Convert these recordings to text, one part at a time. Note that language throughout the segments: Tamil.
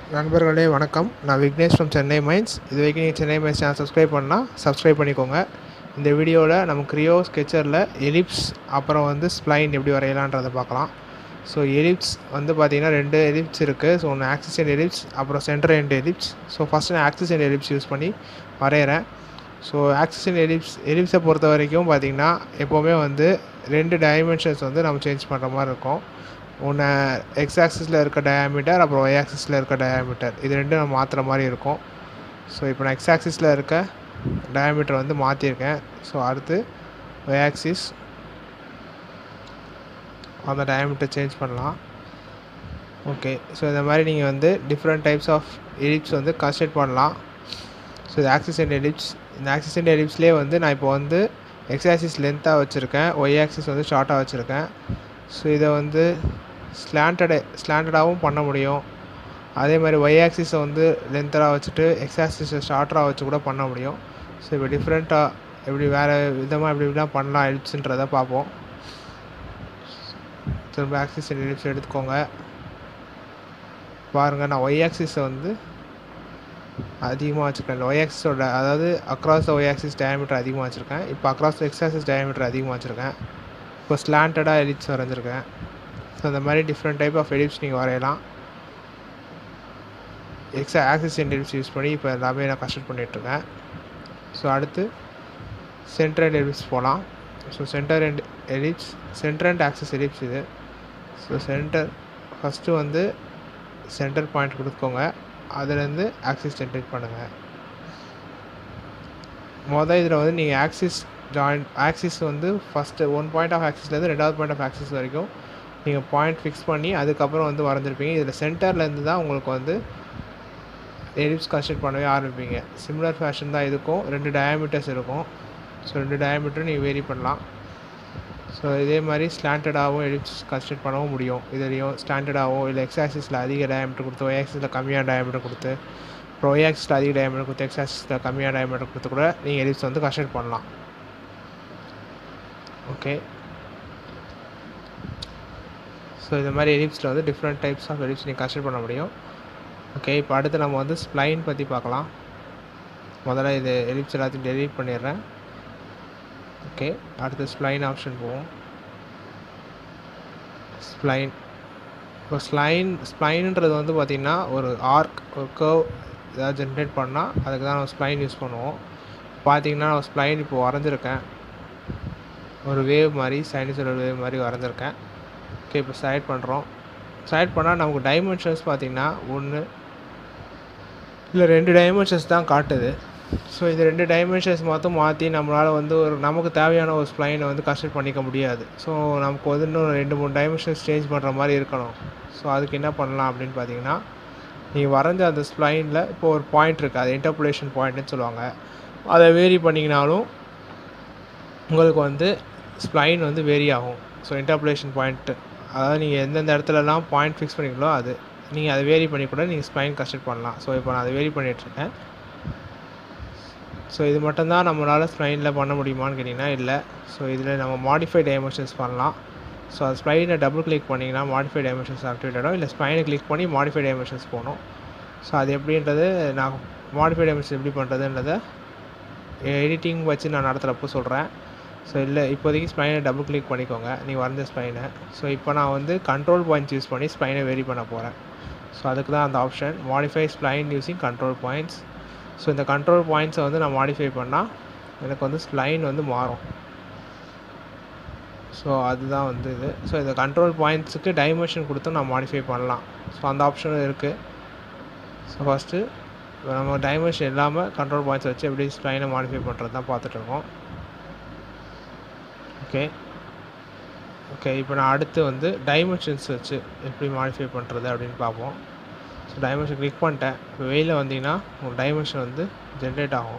நண்பர்களே வணக்கம் நான் விக்னேஷ் ஃப்ரம் சென்னை மைன்ஸ் இது வரைக்கும் நீங்கள் சென்னை மைன்ஸ் சேனல் சப்ஸ்கிரைப் பண்ணால் சப்ஸ்கிரைப் பண்ணிக்கோங்க இந்த வீடியோவில் நம்ம க்ரியோ ஸ்கெச்சரில் எலிப்ஸ் அப்புறம் வந்து ஸ்ப்ளைன் எப்படி வரையலான்றதை பார்க்கலாம் ஸோ எலிப்ஸ் வந்து பார்த்திங்கன்னா ரெண்டு எலிப்ஸ் இருக்குது ஸோ ஒன்று ஆக்சிஸ் அண்ட் எலிப்ஸ் அப்புறம் centre and ellipse so first நான் ஆக்சிஸ் அண்ட் எலிப்ஸ் யூஸ் பண்ணி வரைகிறேன் ஸோ ஆக்சிஸ் அண்ட் எலிப்ஸ் எலிப்ஸை பொறுத்த வரைக்கும் பார்த்திங்கன்னா எப்போவுமே வந்து ரெண்டு டைமென்ஷன்ஸ் வந்து நம்ம சேஞ்ச் பண்ணுற மாதிரி இருக்கும் ஒன்று எக்ஸ் ஆக்சிஸில் இருக்க டயாமீட்டர் அப்புறம் ஒய் ஆக்சிஸில் இருக்க டயாமீட்டர் இது ரெண்டும் நம்ம மாற்றுற மாதிரி இருக்கும் ஸோ இப்போ நான் எக்ஸ் ஆக்சிஸில் இருக்க டயாமீட்டர் வந்து மாற்றிருக்கேன் ஸோ அடுத்து ஒய் ஆக்சிஸ் அந்த டயாமீட்டர் சேஞ்ச் பண்ணலாம் ஓகே ஸோ இந்த மாதிரி நீங்கள் வந்து டிஃப்ரெண்ட் டைப்ஸ் ஆஃப் எலிப்ஸ் வந்து கன்ஸ்ட்ரக்ட் பண்ணலாம் ஸோ இது ஆக்சிஸ் அண்ட் எலிப்ஸ் இந்த ஆக்சிஸ் அண்ட் எலிப்ஸ்லேயே வந்து நான் இப்போ வந்து எக்ஸ் ஆக்சிஸ் லென்த்தாக வச்சுருக்கேன் ஒய் ஆக்சிஸ் வந்து ஷார்ட்டாக வச்சுருக்கேன் ஸோ இதை வந்து ஸ்லாண்டடு ஸ்லாண்டடாகவும் பண்ண முடியும் அதே மாதிரி ஒய் ஆக்சிஸை வந்து லென்த்தராக வச்சுட்டு எக்ஸ் ஆக்சிஸை ஷார்ட்டராக வச்சு கூட பண்ண முடியும் ஸோ இப்போ டிஃப்ரெண்ட்டாக எப்படி வேறு விதமாக எப்படி இப்படிலாம் பண்ணலாம் எலிப்ஸுன்றதை பார்ப்போம் திரும்ப ஆக்சிஸ் எலிப்ஸ் எடுத்துக்கோங்க பாருங்கள் நான் ஒய் ஆக்சிஸை வந்து அதிகமாக வச்சுருக்கேன் ஒய் ஆக்சிஸோட அதாவது across the Y axis diameter அதிகமாக வச்சுருக்கேன் இப்போ அக்ராஸ் எக்ஸ் ஆக்சிஸ் டயாமீட்டர் அதிகமாக வச்சுருக்கேன் இப்போ ஸ்லாண்டடாக எலிப்ஸ் வரைஞ்சிருக்கேன் ஸோ அந்த மாதிரி டிஃப்ரெண்ட் டைப் ஆஃப் எலிப்ஸ் நீங்கள் வரையலாம் X axis and ellipse use பண்ணி இப்போ எல்லாமே நான் கன்ஸ்ட்ரக்ட் பண்ணிகிட்ருக்கேன் ஸோ அடுத்து சென்டர் அண்ட் எலிப்ஸ் போகலாம் so centre and ellipse centre and axis ellipse இது ஸோ சென்டர் ஃபஸ்ட்டு வந்து சென்டர் பாயிண்ட் கொடுத்துக்கோங்க அதுலேருந்து ஆக்சிஸ் ஜென்ரேட் பண்ணுங்கள் மொதல் இதில் வந்து நீங்கள் ஆக்சிஸ் ஜாயின் ஆக்சிஸ் வந்து ஃபஸ்ட்டு ஒன் பாயிண்ட் ஆஃப் ஆக்சிஸ்லேருந்து ரெண்டாவது பாயிண்ட் ஆஃப் ஆக்சிஸ் வரைக்கும் நீங்கள் பாயிண்ட் ஃபிக்ஸ் பண்ணி அதுக்கப்புறம் வந்து வரைஞ்சிருப்பீங்க இதில் சென்டர்லேருந்து தான் உங்களுக்கு வந்து எலிப்ஸ் கன்ஸ்ட்ரக்ட் பண்ணவே ஆரம்பிப்பீங்க சிமிலர் ஃபேஷன் தான் இதுக்கும் ரெண்டு டயாமீட்டர்ஸ் இருக்கும் ஸோ ரெண்டு டயாமீட்டரும் நீங்கள் வேரி பண்ணலாம் ஸோ இதே மாதிரி ஸ்லாண்டடாகவும் எலிப்ஸ் கன்ஸ்ட்ரக்ட் பண்ணவும் முடியும் இதுலேயும் ஸ்டாண்டர்டாகவும் இல்லை எக்ஸ் ஆக்சிஸில் அதிக டயாமீட்டர் கொடுத்து ஒய் ஆக்சிஸில் கம்மியான டயாமீட்டர் கொடுத்து அப்புறம் ஒய் ஆக்சிஸில் அதிக டயாமீட்டர் கொடுத்து எக்ஸ் ஆக்சிஸில் கம்மியான டயாமீட்டர் கொடுத்து கூட நீங்கள் எலிப்ஸ் வந்து கன்ஸ்ட்ரக்ட் பண்ணலாம் ஓகே ஸோ இந்த மாதிரி எலிப்ஸில் வந்து டிஃப்ரெண்ட் டைப்ஸ் ஆஃப் எலிப்ஸ் நீங்கள் கன்ஸ்ட்ரக்ட் பண்ண முடியும் ஓகே இப்போ அடுத்து நம்ம வந்து ஸ்ப்ளைன் பற்றி பார்க்கலாம் முதல்ல இது எலிப்ஸ் எல்லாத்தையும் டெலீட் பண்ணிடுறேன் ஓகே அடுத்து ஸ்ப்ளைன் ஆப்ஷன் போவோம் ஸ்ப்ளைன் இப்போ ஸ்லைன் ஸ்ப்ளைன்ன்றது வந்து பார்த்திங்கன்னா ஒரு ஆர்க் ஒரு கர்வ் ஏதாவது ஜென்ரேட் பண்ணால் அதுக்கு தான் நம்ம ஸ்ப்ளைன் யூஸ் பண்ணுவோம் பார்த்திங்கன்னா நான் ஸ்ப்ளைன் இப்போ வரைஞ்சிருக்கேன் ஒரு வேவ் மாதிரி சைனஸோட வேவ் மாதிரி வரைஞ்சிருக்கேன் ஓகே இப்போ சைட் பண்ணுறோம் சைட் பண்ணால் நமக்கு டைமென்ஷன்ஸ் பார்த்திங்கன்னா ஒன்று இல்லை ரெண்டு டைமென்ஷன்ஸ் தான் காட்டுது ஸோ இது ரெண்டு டைமென்ஷன்ஸ் மொத்தம் மாற்றி நம்மளால் வந்து ஒரு நமக்கு தேவையான ஒரு ஸ்ப்ளைனை வந்து கன்ஸ்ட்ரக்ட் பண்ணிக்க முடியாது ஸோ நமக்கு வந்து இன்னும் ரெண்டு மூணு டைமென்ஷன்ஸ் சேஞ்ச் பண்ணுற மாதிரி இருக்கணும் ஸோ அதுக்கு என்ன பண்ணலாம் அப்படின்னு பார்த்தீங்கன்னா நீங்கள் வரைஞ்ச அந்த ஸ்ப்ளைனில் இப்போ ஒரு பாயிண்ட் இருக்குது அது இன்டர்புலேஷன் பாயிண்ட்னு சொல்லுவாங்க அதை வேரி பண்ணிங்கனாலும் உங்களுக்கு வந்து ஸ்ப்ளைன் வந்து வேரி ஆகும் ஸோ இன்டர்புலேஷன் பாயிண்ட்டு அதாவது நீங்கள் எந்தெந்த இடத்துலலாம் பாயிண்ட் ஃபிக்ஸ் பண்ணிங்களோ அது நீங்கள் அதை வேரி பண்ணி கூட நீங்கள் ஸ்ப்ளைன் கன்ஸ்ட்ரக்ட் பண்ணலாம் ஸோ இப்போ நான் அதை வேரி பண்ணிகிட்ருக்கேன் ஸோ இது மட்டும்தான் நம்மளால் ஸ்ப்ளைனில் பண்ண முடியுமான்னு கேட்டிங்கன்னா இல்லை ஸோ இதில் நம்ம மாடிஃபை டைமென்ஷன்ஸ் பண்ணலாம் ஸோ அது ஸ்ப்ளைனை டபுள் கிளிக் பண்ணிங்கன்னா மாடிஃபை டைமென்ஷன்ஸ் ஆக்டிவேட் ஆகிடும் இல்லை ஸ்ப்ளைனை கிளிக் பண்ணி மாடிஃபை டைமென்ஷன்ஸ் போகணும் ஸோ அது எப்படின்றது நான் மாடிஃபை டைமென்ஷன்ஸ் எப்படி பண்ணுறதுன்றதை எடிட்டிங் வச்சு நான் நடத்துகிறப்போ சொல்கிறேன் ஸோ இல்லை இப்போதைக்கு ஸ்ப்ளைனை டபுள் கிளிக் பண்ணிக்கோங்க நீங்கள் வரைஞ்ச ஸ்ப்ளைனை ஸோ இப்போ நான் வந்து கண்ட்ரோல் பாயிண்ட்ஸ் யூஸ் பண்ணி ஸ்ப்ளைனை வெரி பண்ண போகிறேன் ஸோ அதுக்கு தான் அந்த option modify spline using control points so இந்த கண்ட்ரோல் பாயிண்ட்ஸை வந்து நான் மாடிஃபை பண்ணால் எனக்கு வந்து ஸ்ப்ளைன் வந்து மாறும் ஸோ அதுதான் வந்து இது ஸோ இந்த கண்ட்ரோல் பாயிண்ட்ஸுக்கு டைமென்ஷன் கொடுத்து நான் மாடிஃபை பண்ணலாம் ஸோ அந்த ஆப்ஷனும் இருக்குது ஸோ ஃபஸ்ட்டு நம்ம டைமென்ஷன் இல்லாமல் கண்ட்ரோல் பாயிண்ட்ஸ் வச்சு எப்படி ஸ்ப்ளைனை மாடிஃபை பண்ணுறது தான் பார்த்துட்ருக்கோம் ஓகே ஓகே இப்போ நான் அடுத்து வந்து டைமென்ஷன்ஸ் வச்சு எப்படி மாடிஃபை பண்ணுறது அப்படின்னு பார்ப்போம் ஸோ டைமென்ஷன் கிளிக் பண்ணிட்டேன் இப்போ வெயிலில் வந்தீங்கன்னா உங்கள் டைமென்ஷன் வந்து ஜென்ரேட் ஆகும்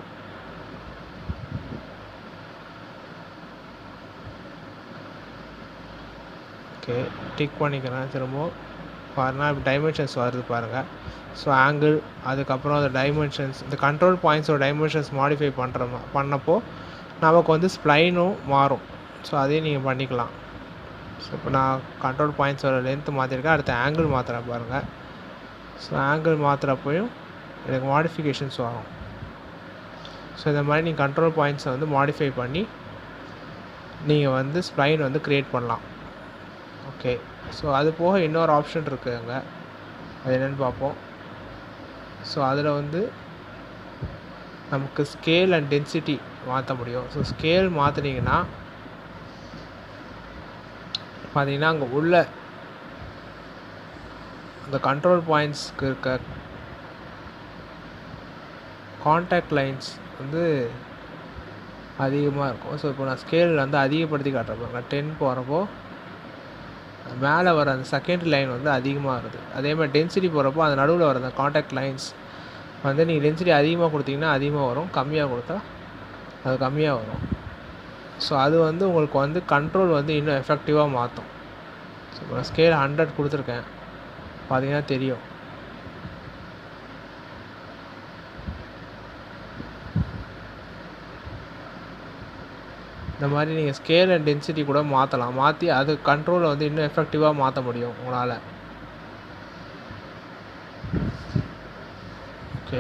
ஓகே டிக் பண்ணிக்கிறேன் திரும்ப பாருங்கள் இப்போ டைமென்ஷன்ஸ் வருது பாருங்கள் ஸோ ஆங்கிள் அதுக்கப்புறம் அந்த டைமென்ஷன்ஸ் இந்த கண்ட்ரோல் பாயிண்ட்ஸோட டைமென்ஷன்ஸ் மாடிஃபை பண்ணுற பண்ணப்போ நமக்கு வந்து ஸ்ப்ளைனும் மாறும் ஸோ அதையும் நீங்கள் பண்ணிக்கலாம் ஸோ இப்போ நான் கண்ட்ரோல் பாயிண்ட்ஸோட லென்த்து மாற்றிருக்கேன் அடுத்து ஆங்கிள் மாற்றுறேன் பாருங்கள் ஸோ ஆங்கிள் மாற்றுறப்பையும் எனக்கு மாடிஃபிகேஷன்ஸ் வரும் ஸோ இந்த மாதிரி நீங்கள் கண்ட்ரோல் பாயிண்ட்ஸை வந்து மாடிஃபை பண்ணி நீங்கள் வந்து ஸ்ப்ளைன் வந்து க்ரியேட் பண்ணலாம் ஓகே ஸோ அது போக இன்னொரு ஆப்ஷன் இருக்குது அங்கே அது என்னென்னு பார்ப்போம் ஸோ அதில் வந்து நமக்கு ஸ்கேல் அண்ட் டென்சிட்டி மாற்ற முடியும் ஸோ ஸ்கேல் மாற்றினீங்கன்னா பார்த்தீங்கன்னா அங்கே உள்ள அந்த கண்ட்ரோல் பாயிண்ட்ஸ்க்கு இருக்க காண்டாக்ட் லைன்ஸ் வந்து அதிகமாக இருக்கும் ஸோ இப்போ நான் ஸ்கேல் வந்து அதிகப்படுத்தி காட்டுறப்போ டென் போகிறப்போ மேலே வர அந்த செகண்ட் லைன் வந்து அதிகமாக வருது அதே மாதிரி டென்சிட்டி போகிறப்போ அந்த நடுவில் வர அந்த காண்டாக்ட் லைன்ஸ் வந்து நீங்கள் டென்சிட்டி அதிகமாக கொடுத்தீங்கன்னா அதிகமாக வரும் கம்மியாக கொடுத்தா அது கம்மியாக வரும் ஸோ அது வந்து உங்களுக்கு வந்து கண்ட்ரோல் வந்து இன்னும் எஃபெக்டிவாக மாற்றும் ஸோ இப்போ நான் ஸ்கேல் ஹண்ட்ரட் கொடுத்துருக்கேன் பார்த்தீங்கன்னா தெரியும் இந்த மாதிரி நீங்கள் ஸ்கேல் அண்ட் டென்சிட்டி கூட மாற்றலாம் மாற்றி அது கண்ட்ரோலை வந்து இன்னும் எஃபெக்டிவாக மாற்ற முடியும் உங்களால் ஓகே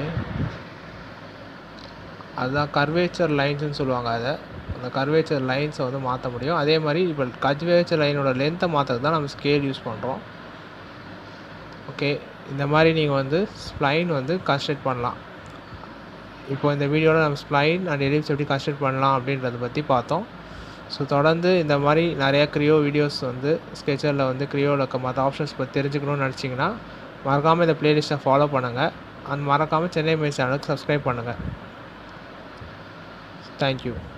அதுதான் கர்வேச்சர் லைன்ஸ்னு சொல்லுவாங்க அதை அந்த கர்வேச்சர் லைன்ஸை வந்து மாற்ற முடியும் அதே மாதிரி இப்போ கர்வேச்சர் லைனோட லென்த்தை மாற்றுறது தான் நம்ம ஸ்கேல் யூஸ் பண்ணுறோம் ஓகே இந்த மாதிரி நீங்கள் வந்து ஸ்ப்ளைன் வந்து கன்ஸ்ட்ரக்ட் பண்ணலாம் இப்போ இந்த வீடியோவில் நம்ம ஸ்ப்ளைன் அண்ட் எலிப்ஸ் எப்படி கன்ஸ்ட்ரக்ட் பண்ணலாம் அப்படின்றத பற்றி பார்த்தோம் ஸோ தொடர்ந்து இந்த மாதிரி நிறையா க்ரியோ வீடியோஸ் வந்து ஸ்கெச்சரில் வந்து க்ரியோவில் இருக்க மற்ற ஆப்ஷன்ஸ் பற்றி தெரிஞ்சுக்கணும்னு நினச்சிங்கன்னா மறக்காமல் இந்த ப்ளேலிஸ்ட்டை ஃபாலோ பண்ணுங்கள் அண்ட் மறக்காமல் சென்னை மெயின் சேனலுக்கு சப்ஸ்கிரைப் பண்ணுங்கள் தேங்க்யூ